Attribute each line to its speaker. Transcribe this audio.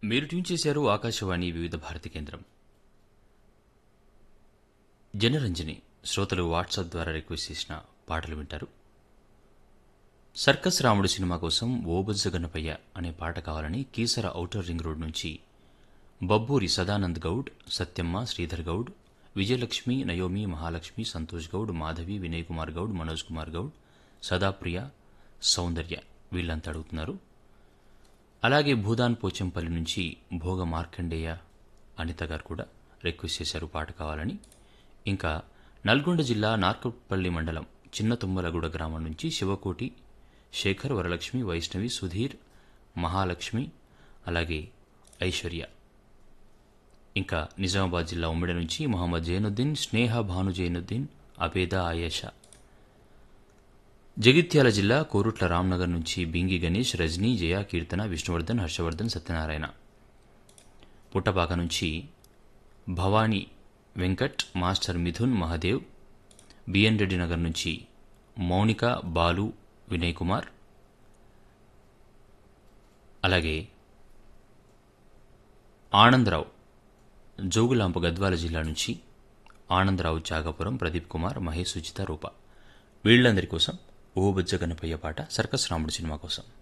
Speaker 1: మీరు ట్యూన్ చేశారు ఆకాశవాణి వివిధ భారతి కేంద్రం జనరంజని శ్రోతలు వాట్సాప్ ద్వారా రిక్వెస్ట్ చేసిన పాటలు వింటారు సర్కస్ రాముడు సినిమా కోసం ఓబజ్జ గణపయ్య అనే పాట కావాలని కీసర ఔటర్ రింగ్ రోడ్ నుంచి బబ్బూరి సదానంద్ గౌడ్ సత్యమ్మ శ్రీధర్ గౌడ్ విజయలక్ష్మి నయోమి మహాలక్ష్మి సంతోష్ గౌడ్ మాధవి వినయ్ కుమార్ గౌడ్ మనోజ్ కుమార్ గౌడ్ సదాప్రియ సౌందర్య వీళ్ళంతా అడుగుతున్నారు అలాగే భూదాన్ పోచంపల్లి నుంచి భోగ మార్కండేయ అనిత గారు కూడా రిక్వెస్ట్ చేశారు పాట కావాలని ఇంకా నల్గొండ జిల్లా నార్కట్పల్లి మండలం చిన్న తుమ్మలగూడ గ్రామం నుంచి శివకోటి శేఖర్ వరలక్ష్మి వైష్ణవి సుధీర్ మహాలక్ష్మి అలాగే ఐశ్వర్య ఇంకా నిజామాబాద్ జిల్లా ఉమ్మిడి నుంచి మొహమ్మద్ జైనుద్దీన్ స్నేహ భాను జైనుద్దీన్ అబేదా ఆయేషా జగిత్యాల జిల్లా కోరుట్ల రామ్నగర్ నుంచి బింగి గణేష్ రజనీ జయ కీర్తన విష్ణువర్ధన్ హర్షవర్ధన్ సత్యనారాయణ పుట్టపాక నుంచి భవానీ వెంకట్ మాస్టర్ మిథున్ మహదేవ్ బిఎన్ రెడ్డి నగర్ నుంచి మౌనిక బాలు వినయ్ కుమార్ అలాగే ఆనందరావు జోగులాంప గద్వాల జిల్లా నుంచి ఆనందరావు చాగపురం ప్రదీప్ కుమార్ మహేష్ సుచిత రూప వీళ్ళందరి కోసం ఓ బుజ్జ గణపయ్య పాట సర్కస్ రాముడు సినిమా కోసం